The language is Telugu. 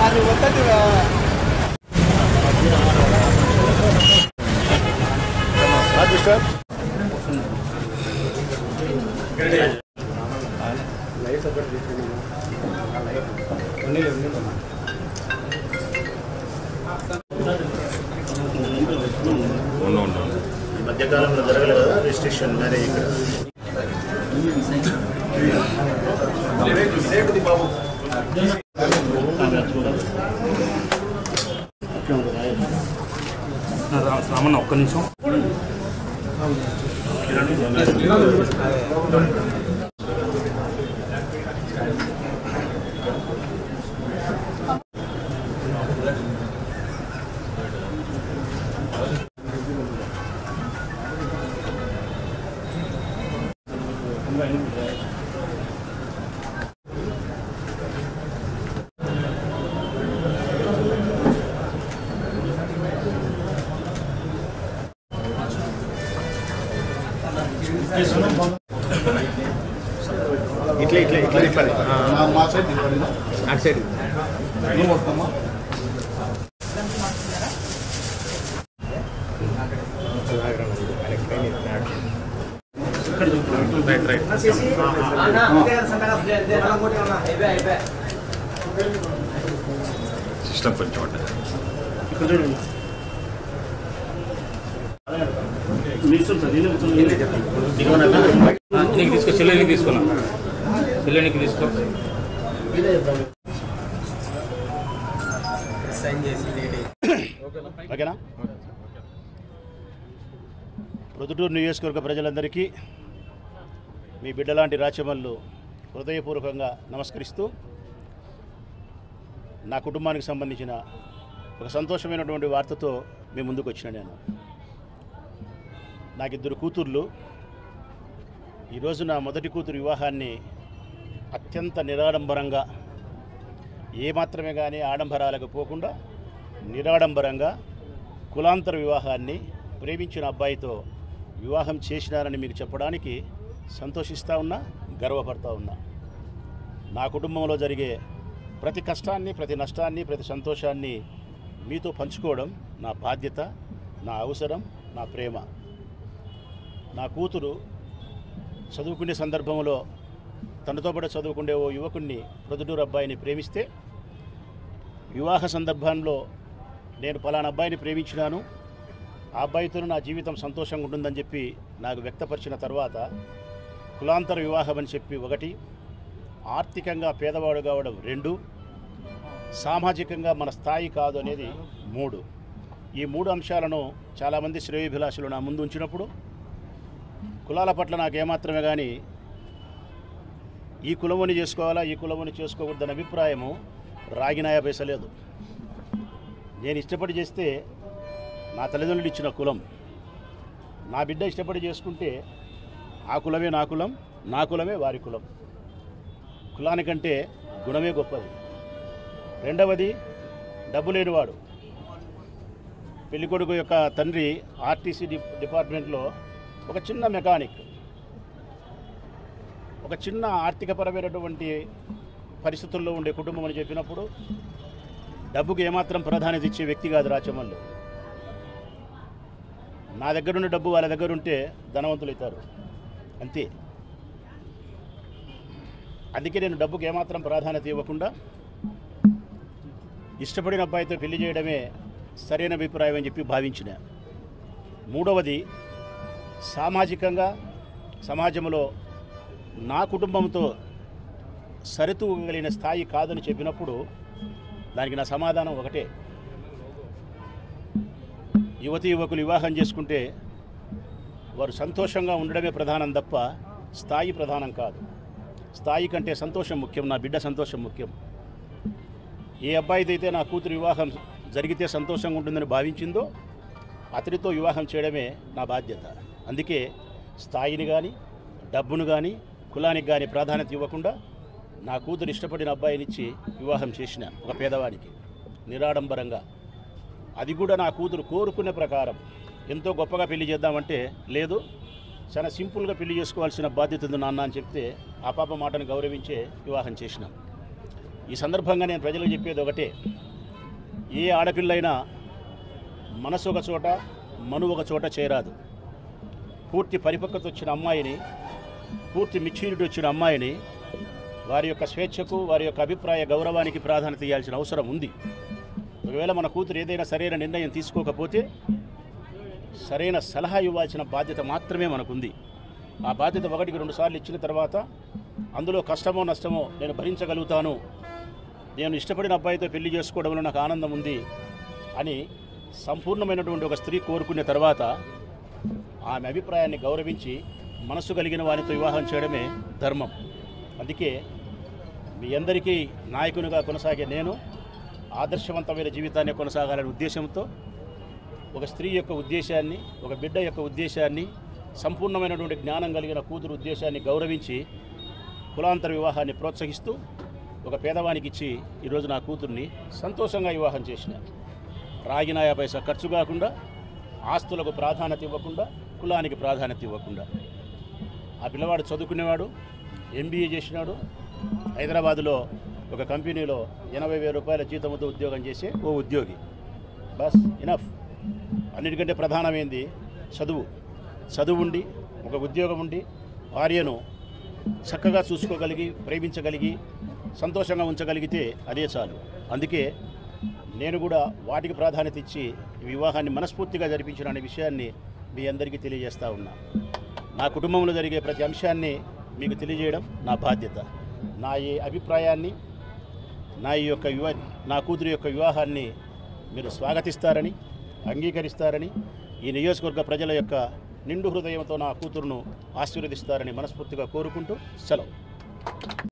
అది వద్దది ఈ మధ్యకాలంలో జరగలేదు కదా రిజిస్ట్రేషన్ మ్యారేజ్ ఇక్కడ రామన్న ఒక్క నిమిషం ఇట్లా ఇట్లా ఇట్లా ఇట్లా మా సైడ్ నిలబడినా అటు సైడ్ నువ్వు వస్తామా రైట్ రైట్ సిస్టమ్ కొంచెం ఉంటుంది ఇక్కడ చూడండి నిల్చోండి సార్ నేనే కూర్చోండి. ఆ, నీకు తీసుకో చెల్లెనికి తీసుకున్నా చెల్లెనికి తీసుకో ఓకేనా ప్రొద్దుటూరు నియోజకవర్గ ప్రజలందరికీ మీ బిడ్డలాంటి రాచమల్లు హృదయపూర్వకంగా నమస్కరిస్తూ నా కుటుంబానికి సంబంధించిన ఒక సంతోషమైనటువంటి వార్తతో మీ ముందుకు వచ్చిన నేను నాకు ఇద్దరు కూతుర్లు ఈరోజు నా మొదటి కూతురు వివాహాన్ని అత్యంత నిరాడంబరంగా ఏమాత్రమే కానీ ఆడంబరాలకు పోకుండా నిరాడంబరంగా కులాంతర వివాహాన్ని ప్రేమించిన అబ్బాయితో వివాహం చేసినారని మీకు చెప్పడానికి సంతోషిస్తూ ఉన్నా గర్వపడతా ఉన్నా నా కుటుంబంలో జరిగే ప్రతి కష్టాన్ని ప్రతి నష్టాన్ని ప్రతి సంతోషాన్ని మీతో పంచుకోవడం నా బాధ్యత నా అవసరం నా ప్రేమ నా కూతురు చదువుకునే సందర్భంలో తనతో పాటు చదువుకునే ఓ యువకుణ్ణి ప్రొద్దుటూరు అబ్బాయిని ప్రేమిస్తే వివాహ సందర్భంలో నేను పలానా అబ్బాయిని ప్రేమించినాను ఆ అబ్బాయితో నా జీవితం సంతోషంగా ఉంటుందని చెప్పి నాకు వ్యక్తపరిచిన తర్వాత కులాంతర వివాహం అని చెప్పి ఒకటి ఆర్థికంగా పేదవాడు కావడం రెండు సామాజికంగా మన స్థాయి కాదు అనేది మూడు ఈ మూడు అంశాలను చాలామంది శ్రేయోభిలాషులు నా ముందు ఉంచినప్పుడు కులాల పట్ల నాకు ఏమాత్రమే కానీ ఈ కులముని చేసుకోవాలా ఈ కులముని చేసుకోకూడదన్న అభిప్రాయము రాగినాయ పైసలేదు నేను ఇష్టపడి చేస్తే నా తల్లిదండ్రులు ఇచ్చిన కులం నా బిడ్డ ఇష్టపడి చేసుకుంటే ఆ కులమే నా కులం నా కులమే వారి కులం కులానికంటే గుణమే గొప్పది రెండవది డబ్బు లేనివాడు పెళ్ళికొడుకు యొక్క తండ్రి ఆర్టీసీ డి డిపార్ట్మెంట్లో ఒక చిన్న మెకానిక్ ఒక చిన్న ఆర్థికపరమైనటువంటి పరిస్థితుల్లో ఉండే కుటుంబం అని చెప్పినప్పుడు డబ్బుకు ఏమాత్రం ప్రాధాన్యత ఇచ్చే వ్యక్తి కాదు రాచమల్లు నా దగ్గర ఉన్న డబ్బు వాళ్ళ దగ్గర ఉంటే ధనవంతులు అవుతారు అంతే అందుకే నేను డబ్బుకు ఏమాత్రం ప్రాధాన్యత ఇవ్వకుండా ఇష్టపడిన అబ్బాయితో పెళ్లి చేయడమే సరైన అభిప్రాయం అని చెప్పి భావించిన మూడవది సామాజికంగా సమాజంలో నా కుటుంబంతో సరితూగలిగిన స్థాయి కాదని చెప్పినప్పుడు దానికి నా సమాధానం ఒకటే యువతి యువకులు వివాహం చేసుకుంటే వారు సంతోషంగా ఉండడమే ప్రధానం తప్ప స్థాయి ప్రధానం కాదు స్థాయి కంటే సంతోషం ముఖ్యం నా బిడ్డ సంతోషం ముఖ్యం ఏ అబ్బాయిదైతే నా కూతురు వివాహం జరిగితే సంతోషంగా ఉంటుందని భావించిందో అతడితో వివాహం చేయడమే నా బాధ్యత అందుకే స్థాయిని కానీ డబ్బును కానీ కులానికి కానీ ప్రాధాన్యత ఇవ్వకుండా నా కూతురు ఇష్టపడిన అబ్బాయినిచ్చి వివాహం చేసిన ఒక పేదవానికి నిరాడంబరంగా అది కూడా నా కూతురు కోరుకునే ప్రకారం ఎంతో గొప్పగా పెళ్లి చేద్దామంటే లేదు చాలా సింపుల్గా పెళ్లి చేసుకోవాల్సిన బాధ్యత ఉంది నాన్న అని చెప్తే ఆ పాప మాటను గౌరవించే వివాహం చేసినాం ఈ సందర్భంగా నేను ప్రజలకు చెప్పేది ఒకటే ఏ ఆడపిల్లైనా మనసు ఒక చోట మను ఒక చోట చేరాదు పూర్తి పరిపక్వత వచ్చిన అమ్మాయిని పూర్తి మెచ్యూరిటీ వచ్చిన అమ్మాయిని వారి యొక్క స్వేచ్ఛకు వారి యొక్క అభిప్రాయ గౌరవానికి ప్రాధాన్యత ఇవ్వాల్సిన అవసరం ఉంది ఒకవేళ మన కూతురు ఏదైనా సరైన నిర్ణయం తీసుకోకపోతే సరైన సలహా ఇవ్వాల్సిన బాధ్యత మాత్రమే మనకుంది ఆ బాధ్యత ఒకటికి రెండు సార్లు ఇచ్చిన తర్వాత అందులో కష్టమో నష్టమో నేను భరించగలుగుతాను నేను ఇష్టపడిన అబ్బాయితో పెళ్లి చేసుకోవడంలో నాకు ఆనందం ఉంది అని సంపూర్ణమైనటువంటి ఒక స్త్రీ కోరుకునే తర్వాత ఆమె అభిప్రాయాన్ని గౌరవించి మనసు కలిగిన వారితో వివాహం చేయడమే ధర్మం అందుకే మీ అందరికీ నాయకునిగా కొనసాగే నేను ఆదర్శవంతమైన జీవితాన్ని కొనసాగాలనే ఉద్దేశంతో ఒక స్త్రీ యొక్క ఉద్దేశాన్ని ఒక బిడ్డ యొక్క ఉద్దేశాన్ని సంపూర్ణమైనటువంటి జ్ఞానం కలిగిన కూతురు ఉద్దేశాన్ని గౌరవించి కులాంతర వివాహాన్ని ప్రోత్సహిస్తూ ఒక పేదవానికి ఇచ్చి ఈరోజు నా కూతుర్ని సంతోషంగా వివాహం చేసిన రాగిన యాభై పైసా ఖర్చు కాకుండా ఆస్తులకు ప్రాధాన్యత ఇవ్వకుండా కులానికి ప్రాధాన్యత ఇవ్వకుండా ఆ పిల్లవాడు చదువుకునేవాడు ఎంబీఏ చేసినాడు హైదరాబాదులో ఒక కంపెనీలో ఎనభై వేల రూపాయల జీతంతో ఉద్యోగం చేసే ఓ ఉద్యోగి బస్ ఇనఫ్ అన్నిటికంటే ప్రధానమైంది చదువు చదువు ఉండి ఒక ఉద్యోగం ఉండి భార్యను చక్కగా చూసుకోగలిగి ప్రేమించగలిగి సంతోషంగా ఉంచగలిగితే అదే చాలు అందుకే నేను కూడా వాటికి ప్రాధాన్యత ఇచ్చి ఈ వివాహాన్ని మనస్ఫూర్తిగా జరిపించిన అనే విషయాన్ని మీ అందరికీ తెలియజేస్తా ఉన్నా నా కుటుంబంలో జరిగే ప్రతి అంశాన్ని మీకు తెలియజేయడం నా బాధ్యత నా ఈ అభిప్రాయాన్ని నా ఈ యొక్క వివా నా కూతురు యొక్క వివాహాన్ని మీరు స్వాగతిస్తారని అంగీకరిస్తారని ఈ నియోజకవర్గ ప్రజల యొక్క నిండు హృదయంతో నా కూతురును ఆశీర్వదిస్తారని మనస్ఫూర్తిగా కోరుకుంటూ సెలవు